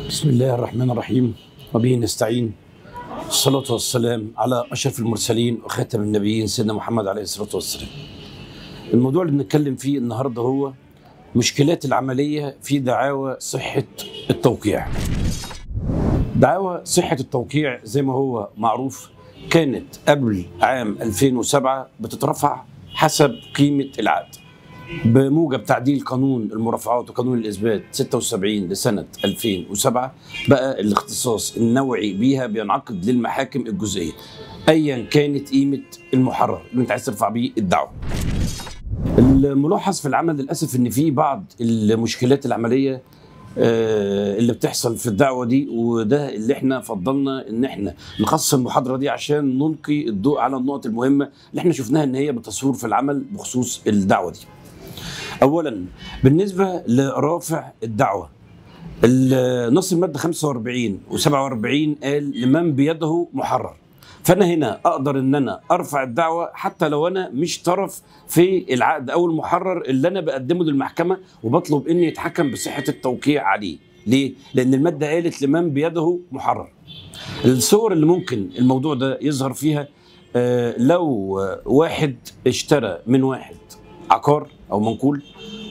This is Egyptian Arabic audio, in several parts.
بسم الله الرحمن الرحيم وبه نستعين الصلاة والسلام على أشرف المرسلين وخاتم النبيين سيدنا محمد عليه الصلاة والسلام الموضوع اللي بنتكلم فيه النهاردة هو مشكلات العملية في دعاوى صحة التوقيع دعاوى صحة التوقيع زي ما هو معروف كانت قبل عام 2007 بتترفع حسب قيمة العقد بموجب تعديل قانون المرافعات وقانون الاثبات 76 لسنه 2007 بقى الاختصاص النوعي بيها بينعقد للمحاكم الجزئيه ايا كانت قيمه المحرر اللي انت عايز ترفع بيه الدعوه. الملاحظ في العمل للاسف ان في بعض المشكلات العمليه آه، اللي بتحصل في الدعوه دي وده اللي احنا فضلنا ان احنا نخصص المحاضره دي عشان نلقي الضوء على النقط المهمه اللي احنا شفناها ان هي بتصور في العمل بخصوص الدعوه دي. اولا بالنسبه لرافع الدعوه نص الماده 45 و47 قال لمن بيده محرر فانا هنا اقدر ان انا ارفع الدعوه حتى لو انا مش طرف في العقد او المحرر اللي انا بقدمه للمحكمه وبطلب ان يتحكم بصحه التوقيع عليه ليه لان الماده قالت لمن بيده محرر الصور اللي ممكن الموضوع ده يظهر فيها آه، لو واحد اشترى من واحد عقار او منقول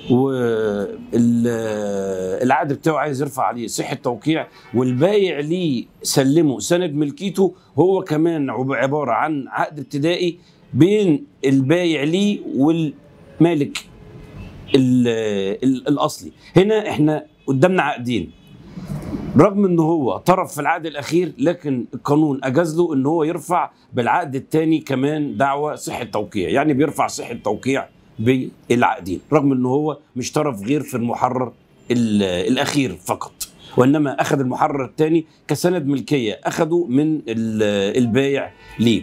والعقد بتاعه عايز يرفع عليه صحه توقيع والبايع ليه سلمه سند ملكيته هو كمان عب- عباره عن عقد ابتدائي بين البايع ليه والمالك ال- ال- الاصلي هنا احنا قدامنا عقدين رغم ان هو طرف في العقد الاخير لكن القانون اجاز له ان هو يرفع بالعقد الثاني كمان دعوى صحه توقيع يعني بيرفع صحه توقيع بالعقدين رغم ان هو مش طرف غير في المحرر ال- الاخير فقط وانما اخذ المحرر الثاني كسند ملكيه اخذه من ال- البايع ليه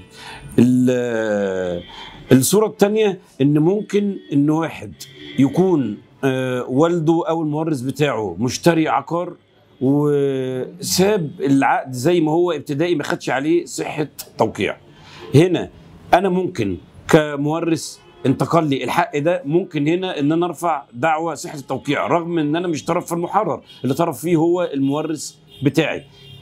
ال- الصوره الثانيه ان ممكن ان واحد يكون آه، والده او المورث بتاعه مشتري عقار وساب العقد زي ما هو ابتدائي ما خدش عليه صحه توقيع هنا انا ممكن كمورث انتقل لي الحق ده ممكن هنا ان انا ارفع دعوى صحه التوقيع رغم ان انا مش طرف في المحرر اللي طرف فيه هو المورث بتاعي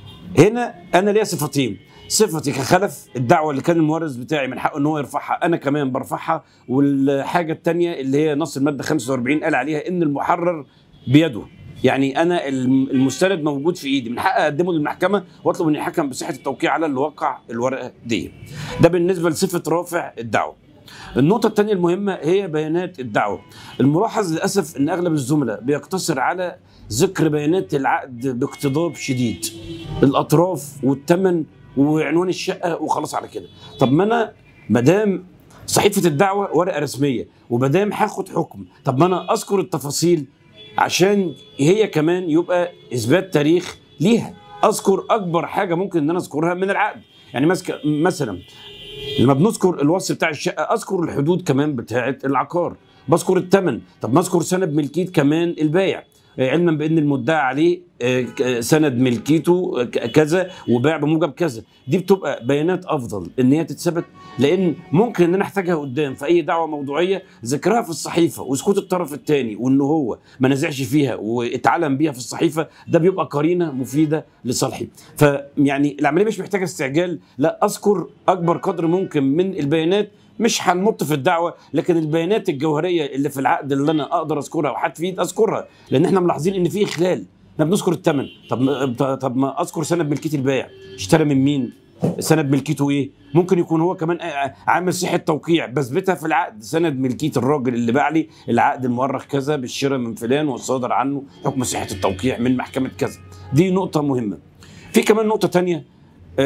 هنا انا ليا صفتين صفتي كخلف الدعوه اللي كان المورث بتاعي من حقه ان هو يرفعها انا كمان برفعها والحاجه الثانيه اللي هي نص الماده 45 قال عليها ان المحرر بيده يعني انا الم- المستند موجود في ايدي من حقي اقدمه للمحكمه واطلب ان يحكم بصحه التوقيع على اللي وقع الورقه دي ده بالنسبه لصفه رافع الدعوه النقطة الثانية المهمة هي بيانات الدعوة. الملاحظ للأسف أن أغلب الزملاء بيقتصر على ذكر بيانات العقد باقتضاب شديد. الأطراف والثمن وعنوان الشقة وخلاص على كده. طب ما أنا ما دام صحيفة الدعوة ورقة رسمية وما دام هاخد حكم، طب ما أنا أذكر التفاصيل عشان هي كمان يبقى إثبات تاريخ ليها. أذكر أكبر حاجة ممكن إن أنا أذكرها من العقد. يعني مسك- مثلا لما بنذكر الوصف بتاع الشقه اذكر الحدود كمان بتاعه العقار بذكر الثمن طب ما اذكر سند ملكيه كمان البايع آه، علما بان المدعى عليه آه، ك- سند ملكيته آه، ك- كذا وباع بموجب كذا دي بتبقى بيانات افضل ان هي تتثبت لان ممكن ان انا احتاجها قدام في اي دعوه موضوعيه ذكرها في الصحيفه وسكوت الطرف الثاني وان هو ما نزعش فيها واتعلم بيها في الصحيفه ده بيبقى قرينه مفيده لصالحي فيعني العمليه مش محتاجه استعجال لا اذكر اكبر قدر ممكن من البيانات مش هنمط في الدعوه لكن البيانات الجوهريه اللي في العقد اللي انا اقدر اذكرها وهتفيد اذكرها لان احنا ملاحظين ان في اخلال احنا بنذكر الثمن طب ما- طب ما اذكر سند ملكيه البائع اشترى من مين سند ملكيته ايه ممكن يكون هو كمان آه، عامل صحه توقيع بثبتها في العقد سند ملكيه الراجل اللي باع لي العقد المؤرخ كذا بالشراء من فلان والصادر عنه حكم صحه التوقيع من محكمه كذا دي نقطه مهمه في كمان نقطه تانية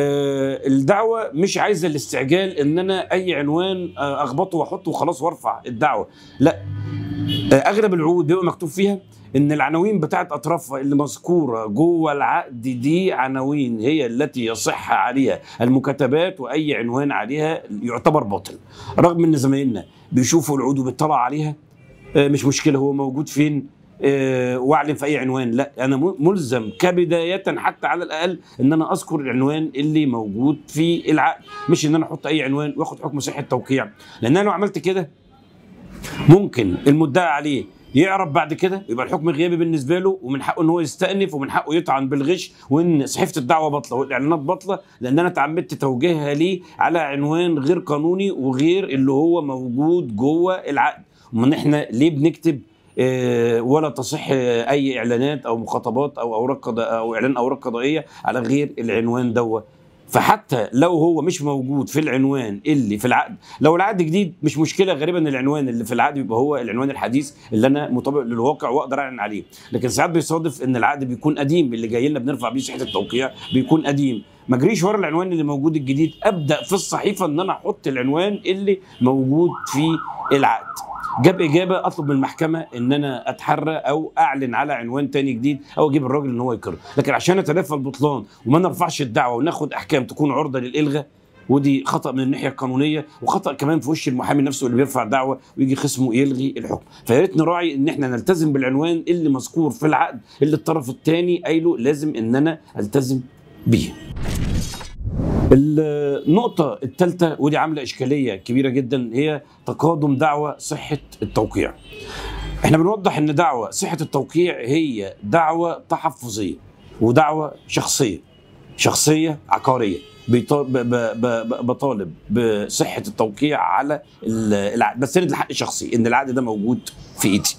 آه، الدعوه مش عايزه الاستعجال ان انا اي عنوان آه، اخبطه واحطه وخلاص وارفع الدعوه لا آه، اغلب العقود بيبقى مكتوب فيها ان العناوين بتاعت اطرافها اللي مذكوره جوه العقد دي عناوين هي التي يصح عليها المكاتبات واي عنوان عليها يعتبر باطل رغم ان زمايلنا بيشوفوا العقود وبيطلع عليها آه، مش مشكله هو موجود فين آه، واعلن في اي عنوان لا انا م- ملزم كبدايه حتى على الاقل ان انا اذكر العنوان اللي موجود في العقد مش ان انا احط اي عنوان واخد حكم صحه توقيع لان انا لو عملت كده ممكن المدعي عليه يعرف بعد كده يبقى الحكم غيابي بالنسبه له ومن حقه ان هو يستأنف ومن حقه يطعن بالغش وان صحيفه الدعوه باطله والاعلانات باطله لان انا اتعمدت توجيهها ليه على عنوان غير قانوني وغير اللي هو موجود جوه العقد ومن احنا ليه بنكتب آه، ولا تصح آه، اي اعلانات او مخاطبات او اوراق قضاء او اعلان اوراق قضائيه على غير العنوان دوت فحتى لو هو مش موجود في العنوان اللي في العقد لو العقد جديد مش مشكله غالبا العنوان اللي في العقد يبقى هو العنوان الحديث اللي انا مطابق للواقع واقدر اعلن عليه لكن ساعات بيصادف ان العقد بيكون قديم اللي جاي لنا بنرفع بيه صحه التوقيع بيكون قديم ما اجريش ورا العنوان اللي موجود الجديد ابدا في الصحيفه ان انا احط العنوان اللي موجود في العقد جاب اجابه اطلب من المحكمه ان انا اتحرى او اعلن على عنوان تاني جديد او اجيب الراجل ان هو يقر لكن عشان اتلافى البطلان وما نرفعش الدعوه وناخد احكام تكون عرضه للالغاء ودي خطا من الناحيه القانونيه وخطا كمان في وش المحامي نفسه اللي بيرفع دعوه ويجي خصمه يلغي الحكم فيا ريت نراعي ان احنا نلتزم بالعنوان اللي مذكور في العقد اللي الطرف الثاني قايله لازم ان انا التزم بيه النقطة الثالثة ودي عاملة إشكالية كبيرة جدا هي تقادم دعوة صحة التوقيع. احنا بنوضح ان دعوة صحة التوقيع هي دعوة تحفظية ودعوة شخصية. شخصية عقارية بيط- ب- ب- ب- بطالب بصحة التوقيع على ال- العقد بستند لحق شخصي ان العقد ده موجود في ايدي.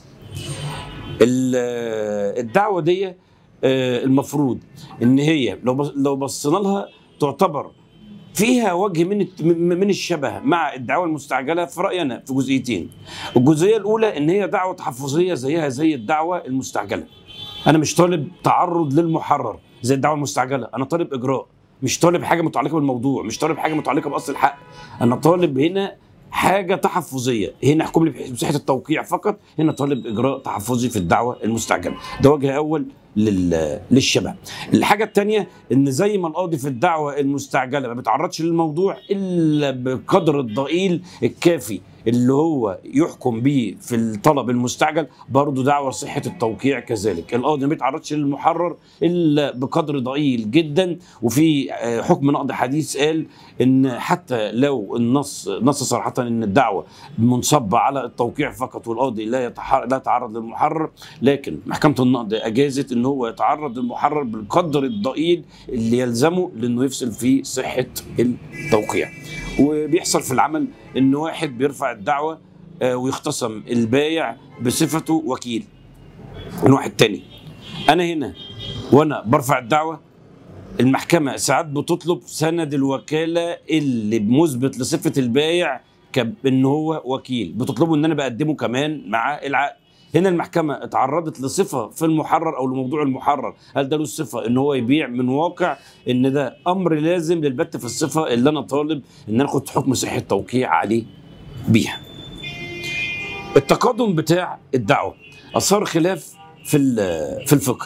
ال- الدعوة دي آه، المفروض ان هي لو بص- لو بصينا لها تعتبر فيها وجه من الت- من من الشبه مع الدعوه المستعجله في راينا في جزئيتين. الجزئيه الاولى ان هي دعوه تحفظيه زيها زي الدعوه المستعجله. انا مش طالب تعرض للمحرر زي الدعوه المستعجله، انا طالب اجراء، مش طالب حاجه متعلقه بالموضوع، مش طالب حاجه متعلقه باصل الحق. انا طالب هنا حاجه تحفظيه، هنا احكم لي بصحه التوقيع فقط، هنا طالب اجراء تحفظي في الدعوه المستعجله. ده وجه اول لل... للشبه. الحاجه الثانيه ان زي ما القاضي في الدعوه المستعجله ما بيتعرضش للموضوع الا بقدر الضئيل الكافي اللي هو يحكم به في الطلب المستعجل برضه دعوة صحة التوقيع كذلك القاضي ما بيتعرضش للمحرر إلا بقدر ضئيل جدا وفي آه، حكم نقض حديث قال إن حتى لو النص نص صراحة إن الدعوة منصبة على التوقيع فقط والقاضي لا يتحر لا يتعرض للمحرر لكن محكمة النقض أجازت إن هو يتعرض للمحرر بالقدر الضئيل اللي يلزمه لأنه يفصل في صحة التوقيع وبيحصل في العمل ان واحد بيرفع الدعوه آه، ويختصم البايع بصفته وكيل من واحد تاني انا هنا وانا برفع الدعوه المحكمه ساعات بتطلب سند الوكاله اللي مثبت لصفه البايع كان هو وكيل بتطلبه ان انا بقدمه كمان مع العقد هنا المحكمة اتعرضت لصفة في المحرر أو لموضوع المحرر هل ده له الصفة إن هو يبيع من واقع إن ده أمر لازم للبت في الصفة اللي أنا طالب إن أنا آخد حكم صحة توقيع عليه بيها التقادم بتاع الدعوة أثار خلاف في ال- في الفقه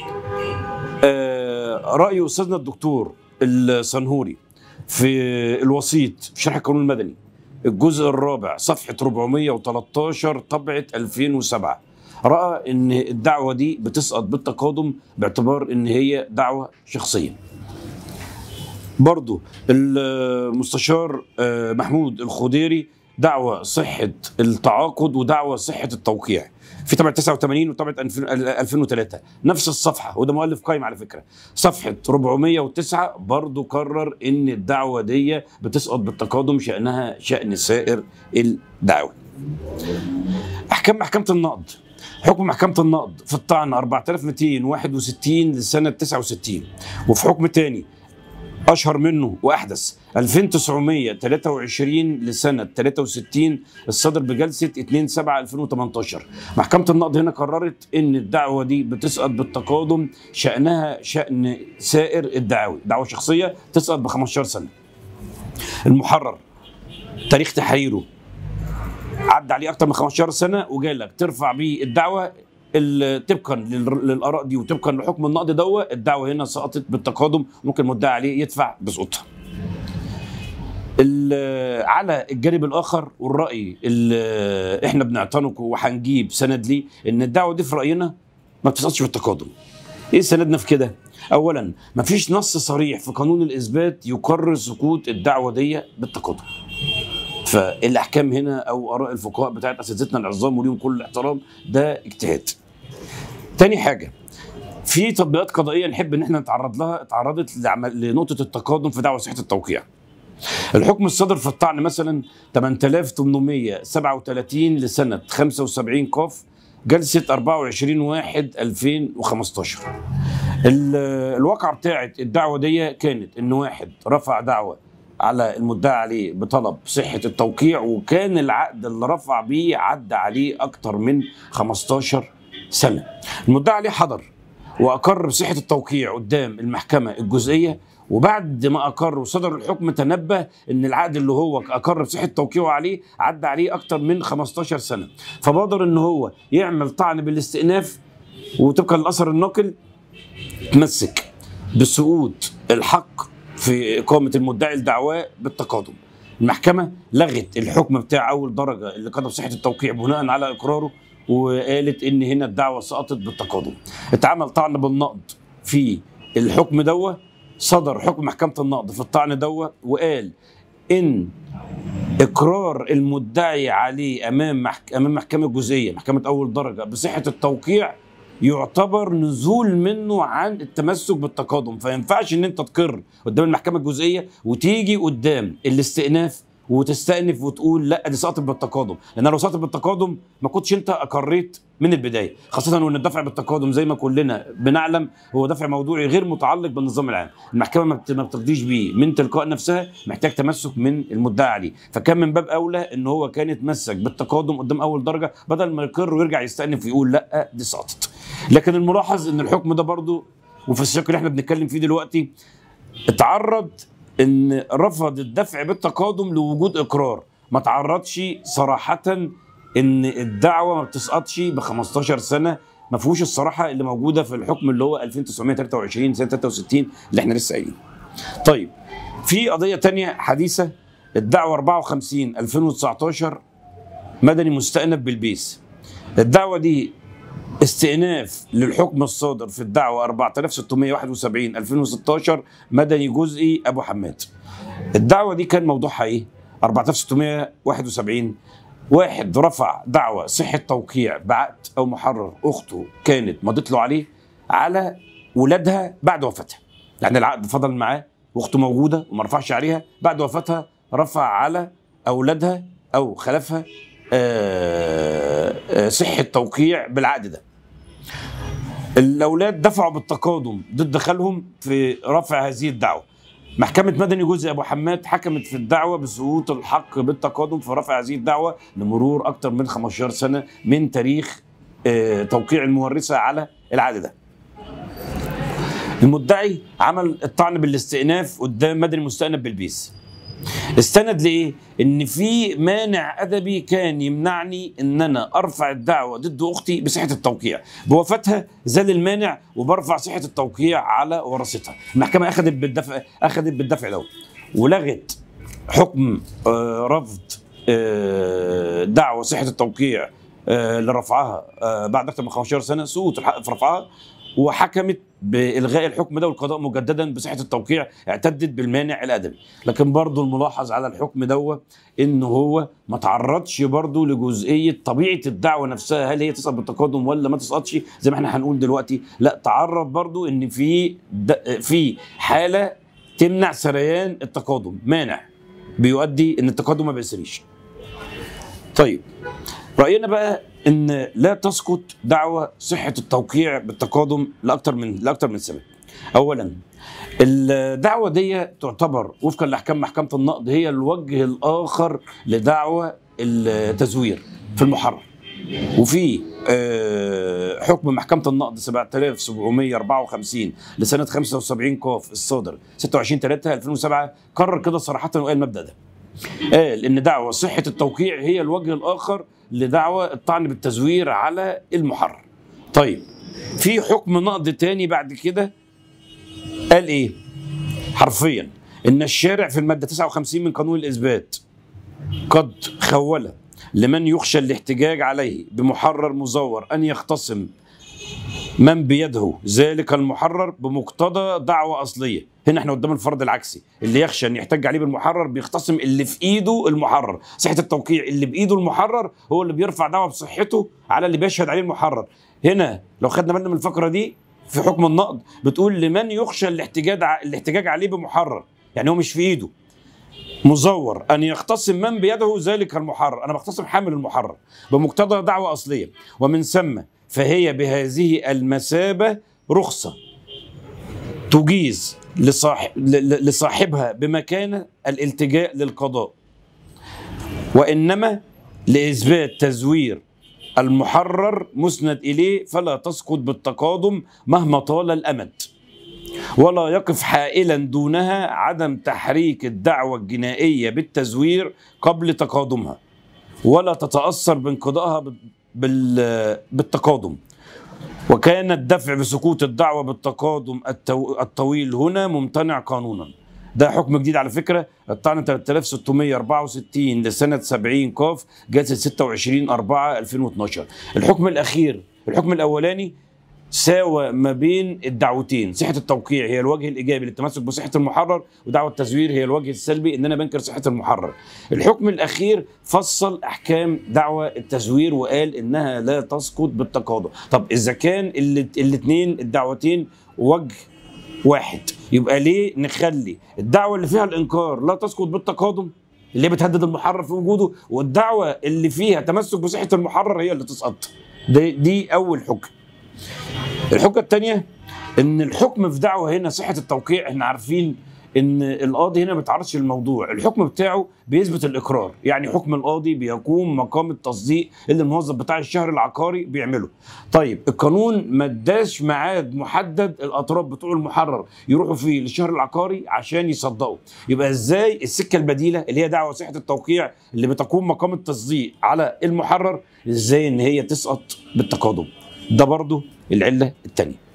آه، رأي أستاذنا الدكتور الصنهوري في الوسيط في شرح القانون المدني الجزء الرابع صفحة 413 طبعة 2007 رأى إن الدعوة دي بتسقط بالتقادم باعتبار إن هي دعوة شخصية برضو المستشار آه، محمود الخضيري دعوة صحة التعاقد ودعوة صحة التوقيع في طبعة 89 وطبعة 2003 نفس الصفحة وده مؤلف قايم على فكرة صفحة 409 برضو قرر ان الدعوة دي بتسقط بالتقادم شأنها شأن سائر الدعوة احكام محكمة النقض حكم محكمة النقض في الطعن 4261 لسنة 69 وفي حكم تاني اشهر منه واحدث 2923 لسنه 63 الصدر بجلسه 2 7 2018 محكمه النقض هنا قررت ان الدعوه دي بتسقط بالتقادم شانها شان سائر الدعاوي دعوه شخصيه تسقط ب 15 سنه المحرر تاريخ تحريره عدى عليه اكتر من 15 سنه وجالك ترفع بيه الدعوه ال- طبقا لل- للاراء دي وطبقا لحكم النقد دوا الدعوه هنا سقطت بالتقادم ممكن المدعي عليه يدفع بسقوطها. ال- على الجانب الاخر والراي اللي احنا بنعتنقه وهنجيب سند ليه ان الدعوه دي في راينا ما بتسقطش بالتقادم. ايه سندنا في كده؟ اولا ما فيش نص صريح في قانون الاثبات يقرر سقوط الدعوه دي بالتقادم. فالاحكام هنا او اراء الفقهاء بتاعت اساتذتنا العظام وليهم كل الاحترام ده اجتهاد. تاني حاجه في تطبيقات قضائيه نحب ان احنا نتعرض لها اتعرضت لعمل- لنقطه التقادم في دعوى صحه التوقيع. الحكم الصادر في الطعن مثلا 8837 لسنه 75 قاف جلسه 24 1 2015 ال- الواقعه بتاعت الدعوه دي كانت ان واحد رفع دعوه على المدعي عليه بطلب صحه التوقيع وكان العقد اللي رفع بيه عدى عليه اكتر من 15 سنه المدعي عليه حضر واقر بصحه التوقيع قدام المحكمه الجزئيه وبعد ما اقر وصدر الحكم تنبه ان العقد اللي هو اقر بصحه توقيعه عليه عدى عليه اكتر من 15 سنه فبادر ان هو يعمل طعن بالاستئناف وطبقا للاثر الناقل تمسك بسقوط الحق في إقامة المدعي الدعوى بالتقادم المحكمة لغت الحكم بتاع أول درجة اللي كتب صحة التوقيع بناء على إقراره وقالت إن هنا الدعوة سقطت بالتقادم اتعمل طعن بالنقض في الحكم دوه صدر حكم محكمة النقض في الطعن دوه وقال إن اقرار المدعي عليه امام محك... امام محكمه جزئيه محكمه اول درجه بصحه التوقيع يعتبر نزول منه عن التمسك بالتقادم فينفعش ان انت تقر قدام المحكمه الجزئيه وتيجي قدام الاستئناف وتستأنف وتقول لا دي سقطت بالتقادم لان لو سقطت بالتقادم ما كنتش انت اقريت من البدايه خاصه وان الدفع بالتقادم زي ما كلنا بنعلم هو دفع موضوعي غير متعلق بالنظام العام المحكمه ما بت- ما بتقضيش بيه من تلقاء نفسها محتاج تمسك من المدعي عليه فكان من باب اولى ان هو كان يتمسك بالتقادم قدام اول درجه بدل ما يقر ويرجع يستأنف ويقول لا دي سقطت لكن الملاحظ ان الحكم ده برضو وفي السياق اللي احنا بنتكلم فيه دلوقتي اتعرض ان رفض الدفع بالتقادم لوجود اقرار ما تعرضش صراحه ان الدعوه ما بتسقطش ب 15 سنه ما فيهوش الصراحه اللي موجوده في الحكم اللي هو 2923 سنه 63 اللي احنا لسه قايلينه. طيب في قضيه تانية حديثه الدعوه 54 2019 مدني مستأنف بالبيس. الدعوه دي استئناف للحكم الصادر في الدعوة 4671 2016 مدني جزئي أبو حماد الدعوة دي كان موضوعها إيه؟ 4671 واحد رفع دعوة صحة توقيع بعقد أو محرر أخته كانت مضت له عليه على ولادها بعد وفاتها يعني العقد فضل معاه واخته موجودة وما رفعش عليها بعد وفاتها رفع على أولادها أو خلفها آه، آه، صحة توقيع بالعقد ده الاولاد دفعوا بالتقادم ضد خالهم في رفع هذه الدعوه محكمة مدني جزء أبو حماد حكمت في الدعوة بسقوط الحق بالتقادم في رفع هذه الدعوة لمرور أكثر من 15 سنة من تاريخ آه، توقيع المورثة على العقد ده. المدعي عمل الطعن بالاستئناف قدام مدني مستأنف بالبيس. استند لايه؟ ان في مانع ادبي كان يمنعني ان انا ارفع الدعوه ضد اختي بصحه التوقيع، بوفاتها زال المانع وبرفع صحه التوقيع على ورثتها. المحكمه اخذت بالدفع اخذت بالدفع ده ولغت حكم آه، رفض آه، دعوه صحه التوقيع آه، لرفعها آه، بعد اكثر من 15 سنه سقوط الحق في رفعها وحكمت بالغاء الحكم ده والقضاء مجددا بصحه التوقيع اعتدت بالمانع الادبي لكن برضه الملاحظ على الحكم دوه ان هو ما تعرضش برضه لجزئيه طبيعه الدعوه نفسها هل هي تسقط بالتقادم ولا ما تسقطش زي ما احنا هنقول دلوقتي لا تعرض برضه ان في د- في حاله تمنع سريان التقادم مانع بيؤدي ان التقادم ما بيسريش طيب راينا بقى ان لا تسقط دعوى صحه التوقيع بالتقادم لاكثر من لاكثر من سبب اولا الدعوه دي تعتبر وفقا لاحكام محكمه النقض هي الوجه الاخر لدعوى التزوير في المحرر وفي آه، حكم محكمة النقض 7754 لسنة 75 قاف الصادر 26 3 2007 قرر كده صراحة وقال المبدأ ده قال ان دعوى صحه التوقيع هي الوجه الاخر لدعوى الطعن بالتزوير على المحرر. طيب في حكم نقض تاني بعد كده قال ايه؟ حرفيا ان الشارع في الماده 59 من قانون الاثبات قد خول لمن يخشى الاحتجاج عليه بمحرر مزور ان يختصم من بيده ذلك المحرر بمقتضى دعوة أصلية هنا احنا قدام الفرض العكسي اللي يخشى ان يحتج عليه بالمحرر بيختصم اللي في ايده المحرر صحة التوقيع اللي بايده المحرر هو اللي بيرفع دعوة بصحته على اللي بيشهد عليه المحرر هنا لو خدنا بالنا من الفقرة دي في حكم النقد بتقول لمن يخشى الاحتجاج ع- الاحتجاج عليه بمحرر يعني هو مش في ايده مزور ان يختصم من بيده ذلك المحرر انا بختصم حامل المحرر بمقتضى دعوه اصليه ومن ثم فهي بهذه المثابه رخصه تجيز لصاحب ل- ل- لصاحبها بمكانه الالتجاء للقضاء وانما لاثبات تزوير المحرر مسند اليه فلا تسقط بالتقادم مهما طال الامد ولا يقف حائلا دونها عدم تحريك الدعوة الجنائية بالتزوير قبل تقادمها ولا تتأثر بانقضائها بال- بال- بالتقادم وكان الدفع بسقوط الدعوة بالتقادم التو- الطويل هنا ممتنع قانونا ده حكم جديد على فكرة الطعن 3664 لسنة 70 قاف جلسة 26 4 2012 الحكم الأخير الحكم الأولاني ساوى ما بين الدعوتين صحة التوقيع هي الوجه الإيجابي للتمسك بصحة المحرر ودعوة التزوير هي الوجه السلبي إن أنا بنكر صحة المحرر الحكم الأخير فصل أحكام دعوة التزوير وقال إنها لا تسقط بالتقاضى طب إذا كان الاثنين الدعوتين وجه واحد يبقى ليه نخلي الدعوة اللي فيها الإنكار لا تسقط بالتقادم اللي بتهدد المحرر في وجوده والدعوة اللي فيها تمسك بصحة المحرر هي اللي تسقط دي, دي أول حكم الحجه الثانيه ان الحكم في دعوه هنا صحه التوقيع احنا عارفين ان القاضي هنا ما بيتعرضش للموضوع الحكم بتاعه بيثبت الاقرار يعني حكم القاضي بيقوم مقام التصديق اللي الموظف بتاع الشهر العقاري بيعمله طيب القانون ما اداش ميعاد محدد الاطراف بتوع المحرر يروحوا فيه للشهر العقاري عشان يصدقوا يبقى ازاي السكه البديله اللي هي دعوه صحه التوقيع اللي بتقوم مقام التصديق على المحرر ازاي ان هي تسقط بالتقادم ده برضو العله الثانيه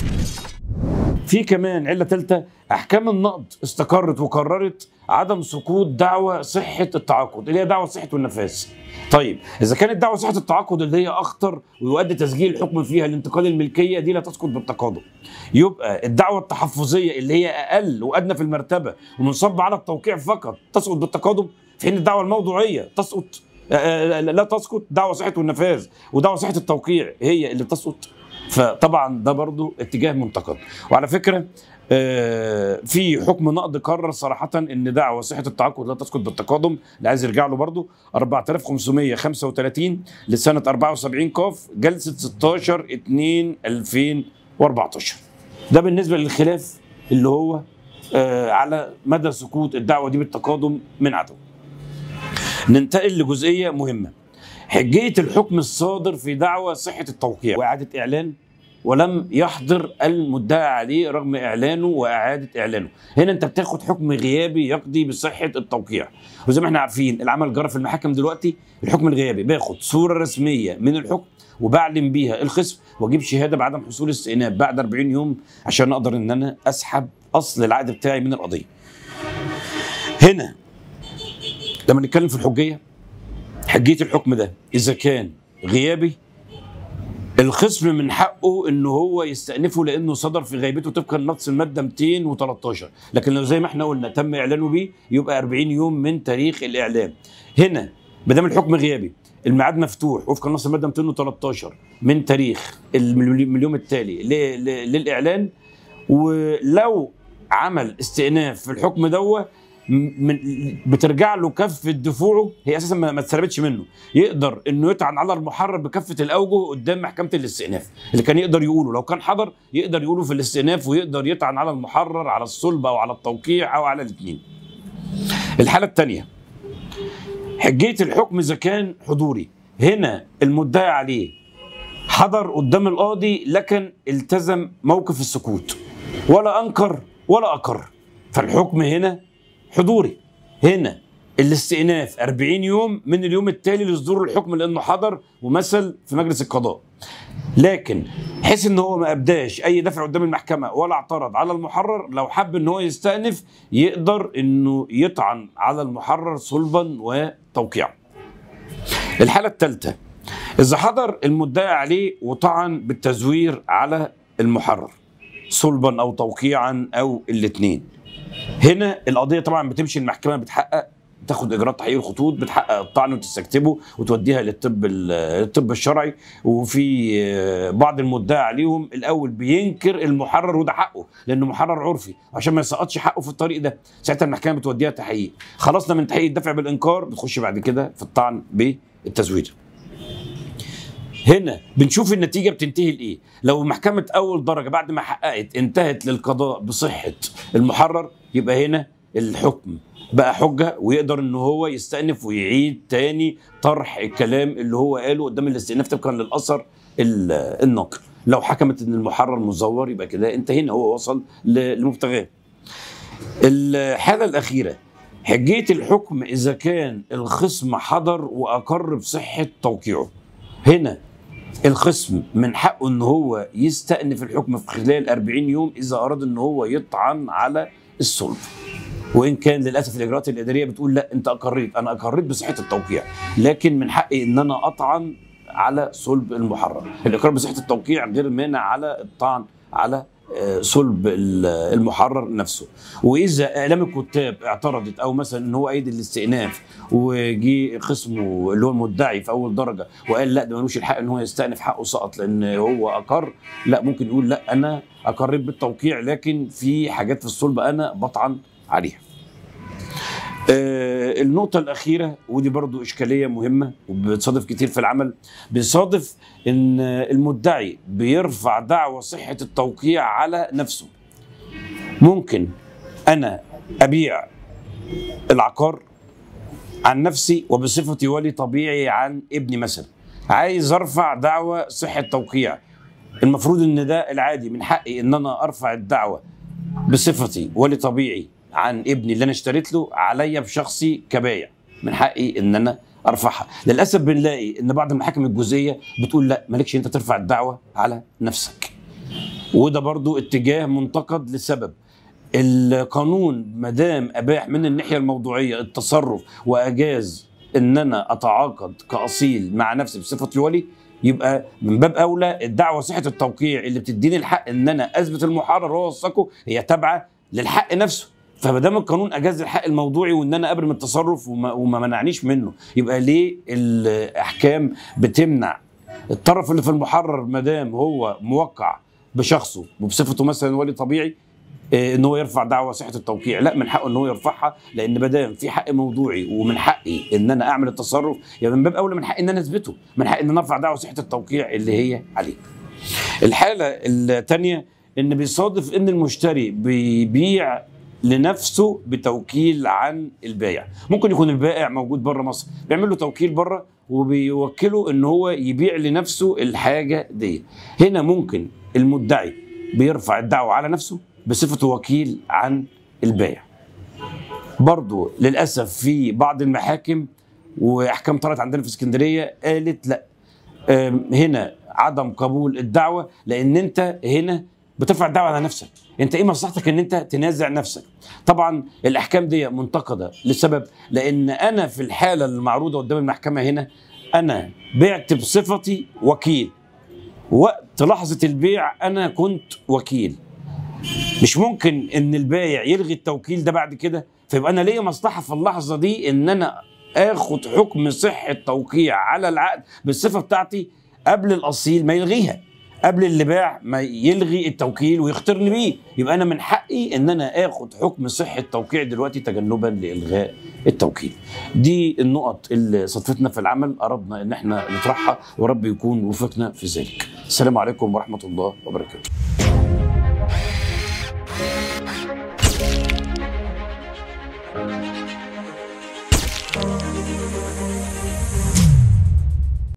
في كمان عله ثالثه احكام النقد استقرت وقررت عدم سقوط دعوى صحه التعاقد اللي هي دعوه صحه والنفاذ طيب اذا كانت دعوه صحه التعاقد اللي هي اخطر ويؤدي تسجيل الحكم فيها لانتقال الملكيه دي لا تسقط بالتقادم يبقى الدعوه التحفظيه اللي هي اقل وادنى في المرتبه ومنصب على التوقيع فقط تسقط بالتقادم في حين الدعوه الموضوعيه تسقط آه، لا تسقط دعوه صحه والنفاذ ودعوه صحه التوقيع هي اللي تسقط فطبعا ده برضو اتجاه منتقد وعلى فكره آه، في حكم نقد قرر صراحة ان دعوة صحة التعاقد لا تسقط بالتقادم اللي عايز يرجع له برضه 4535 لسنة 74 قاف جلسة 16 2 2014 ده بالنسبة للخلاف اللي هو آه، على مدى سقوط الدعوة دي بالتقادم من عدم ننتقل لجزئية مهمة حجية الحكم الصادر في دعوى صحة التوقيع وإعادة إعلان ولم يحضر المدعى عليه رغم إعلانه وإعادة إعلانه هنا أنت بتاخد حكم غيابي يقضي بصحة التوقيع وزي ما احنا عارفين العمل جرى في المحاكم دلوقتي الحكم الغيابي باخد صورة رسمية من الحكم وبعلم بيها الخصم واجيب شهاده بعدم حصول استئناف بعد 40 يوم عشان اقدر ان انا اسحب اصل العقد بتاعي من القضيه. هنا لما نتكلم في الحجيه حجيه الحكم ده اذا كان غيابي الخصم من حقه ان هو يستأنفه لانه صدر في غيبته طبقا لنص الماده 213 لكن لو زي ما احنا قلنا تم اعلانه بيه يبقى 40 يوم من تاريخ الاعلان هنا ما دام الحكم غيابي الميعاد مفتوح وفقا لنص الماده 213 من تاريخ الم- اليوم التالي ل- ل- للاعلان ولو عمل استئناف في الحكم دوا من بترجع له كفه دفوعه هي اساسا ما ما اتسلبتش منه يقدر انه يطعن على المحرر بكافه الاوجه قدام محكمه الاستئناف اللي كان يقدر يقوله لو كان حضر يقدر يقوله في الاستئناف ويقدر يطعن على المحرر على الصلب او على التوقيع او على الاثنين الحاله الثانيه حجيه الحكم اذا كان حضوري هنا المدعي عليه حضر قدام القاضي لكن التزم موقف السكوت ولا انكر ولا اقر فالحكم هنا حضوري هنا الاستئناف 40 يوم من اليوم التالي لصدور الحكم لانه حضر ومثل في مجلس القضاء لكن حيث ان هو ما ابداش اي دفع قدام المحكمه ولا اعترض على المحرر لو حب ان هو يستأنف يقدر انه يطعن على المحرر صلبا وتوقيعا الحاله الثالثه اذا حضر المدعي عليه وطعن بالتزوير على المحرر صلبا او توقيعا او الاثنين هنا القضيه طبعا بتمشي المحكمه بتحقق تاخد اجراءات تحقيق الخطوط بتحقق الطعن وتستكتبه وتوديها للطب ال- الطب الشرعي وفي آه، بعض المدعي عليهم الاول بينكر المحرر وده حقه لانه محرر عرفي عشان ما يسقطش حقه في الطريق ده ساعتها المحكمه بتوديها تحقيق خلصنا من تحقيق الدفع بالانكار بتخش بعد كده في الطعن بالتزوير هنا بنشوف النتيجه بتنتهي لايه لو محكمه اول درجه بعد ما حققت انتهت للقضاء بصحه المحرر يبقى هنا الحكم بقى حجه ويقدر ان هو يستأنف ويعيد تاني طرح الكلام اللي هو قاله قدام الاستئناف طبقا للاثر ال- الناقل لو حكمت ان المحرر مزور يبقى كده انتهينا هو وصل ل- لمبتغاه الحاله الاخيره حجيه الحكم اذا كان الخصم حضر واقر بصحه توقيعه هنا الخصم من حقه ان هو يستأنف الحكم في خلال 40 يوم اذا اراد ان هو يطعن على الصلب وان كان للاسف الاجراءات الاداريه بتقول لا انت اقريت انا اقريت بصحه التوقيع لكن من حقي ان انا اطعن على صلب المحرر الاقرار بصحه التوقيع غير مانع على الطعن على آه، صلب ال- المحرر نفسه واذا اعلام الكتاب اعترضت او مثلا ان هو ايد الاستئناف وجي خصمه اللي هو المدعي في اول درجه وقال لا ده ملوش الحق ان هو يستأنف حقه سقط لان هو اقر لا ممكن يقول لا انا اقريت بالتوقيع لكن في حاجات في الصلب انا بطعن عليها آه، النقطة الأخيرة ودي برضو إشكالية مهمة وبتصادف كتير في العمل بيصادف إن المدعي بيرفع دعوى صحة التوقيع على نفسه ممكن أنا أبيع العقار عن نفسي وبصفتي ولي طبيعي عن ابني مثلا عايز ارفع دعوى صحه توقيع المفروض ان ده العادي من حقي ان انا ارفع الدعوه بصفتي ولي طبيعي عن ابني اللي انا اشتريت له عليا بشخصي كبايع من حقي ان انا ارفعها للاسف بنلاقي ان بعض المحاكم الجزئيه بتقول لا مالكش انت ترفع الدعوه على نفسك وده برضو اتجاه منتقد لسبب القانون مدام اباح من الناحيه الموضوعيه التصرف واجاز ان انا اتعاقد كاصيل مع نفسي بصفتي ولي يبقى من باب اولى الدعوه صحه التوقيع اللي بتديني الحق ان انا اثبت المحرر واوثقه هي تابعه للحق نفسه فما دام القانون اجاز الحق الموضوعي وان انا ابرم التصرف وما, وما منعنيش منه يبقى ليه الاحكام بتمنع الطرف اللي في المحرر ما دام هو موقع بشخصه وبصفته مثلا ولي طبيعي آه، ان هو يرفع دعوى صحه التوقيع لا من حقه ان هو يرفعها لان ما دام في حق موضوعي ومن حقي ان انا اعمل التصرف يبقى من باب اولى من حقي ان انا اثبته من حقي ان انا ارفع دعوى صحه التوقيع اللي هي عليه الحاله الثانيه ان بيصادف ان المشتري بيبيع لنفسه بتوكيل عن البائع ممكن يكون البائع موجود بره مصر بيعمل له توكيل بره وبيوكله ان هو يبيع لنفسه الحاجه دي هنا ممكن المدعي بيرفع الدعوه على نفسه بصفته وكيل عن البائع برضو للاسف في بعض المحاكم واحكام طلعت عندنا في اسكندريه قالت لا أم، هنا عدم قبول الدعوه لان انت هنا بترفع الدعوه على نفسك انت ايه مصلحتك ان انت تنازع نفسك طبعا الاحكام دي منتقده لسبب لان انا في الحاله المعروضه قدام المحكمه هنا انا بعت بصفتي وكيل وقت لحظه البيع انا كنت وكيل مش ممكن ان البايع يلغي التوكيل ده بعد كده فيبقى انا ليا مصلحه في اللحظه دي ان انا اخد حكم صحه توقيع على العقد بالصفه بتاعتي قبل الاصيل ما يلغيها قبل اللي باع ما يلغي التوكيل ويختارني بيه يبقى انا من حقي ان انا اخد حكم صحه توقيع دلوقتي تجنبا لالغاء التوكيل دي النقط اللي صدفتنا في العمل اردنا ان احنا نطرحها ورب يكون وفقنا في ذلك السلام عليكم ورحمه الله وبركاته Thank